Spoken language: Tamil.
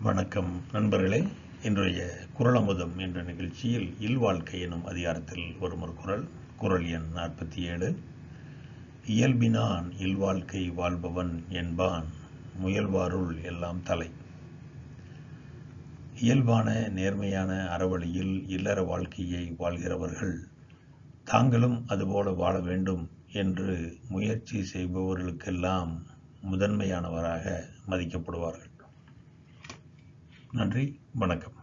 வணக்கம் நண்பர்களே இன்றைய குரலமுதம் என்ற நிகழ்ச்சியில் இல்வாழ்க்கை எனும் அதிகாரத்தில் வரும் ஒரு குரல் குரல் எண் நாற்பத்தி ஏழு இயல்பினான் இல்வாழ்க்கை வாழ்பவன் என்பான் முயல்வாருள் எல்லாம் தலை இயல்பான நேர்மையான அறவழியில் இல்லற வாழ்க்கையை வாழ்கிறவர்கள் தாங்களும் அதுபோல வாழ வேண்டும் என்று முயற்சி செய்பவர்களுக்கெல்லாம் முதன்மையானவராக மதிக்கப்படுவார்கள் நன்றி வணக்கம்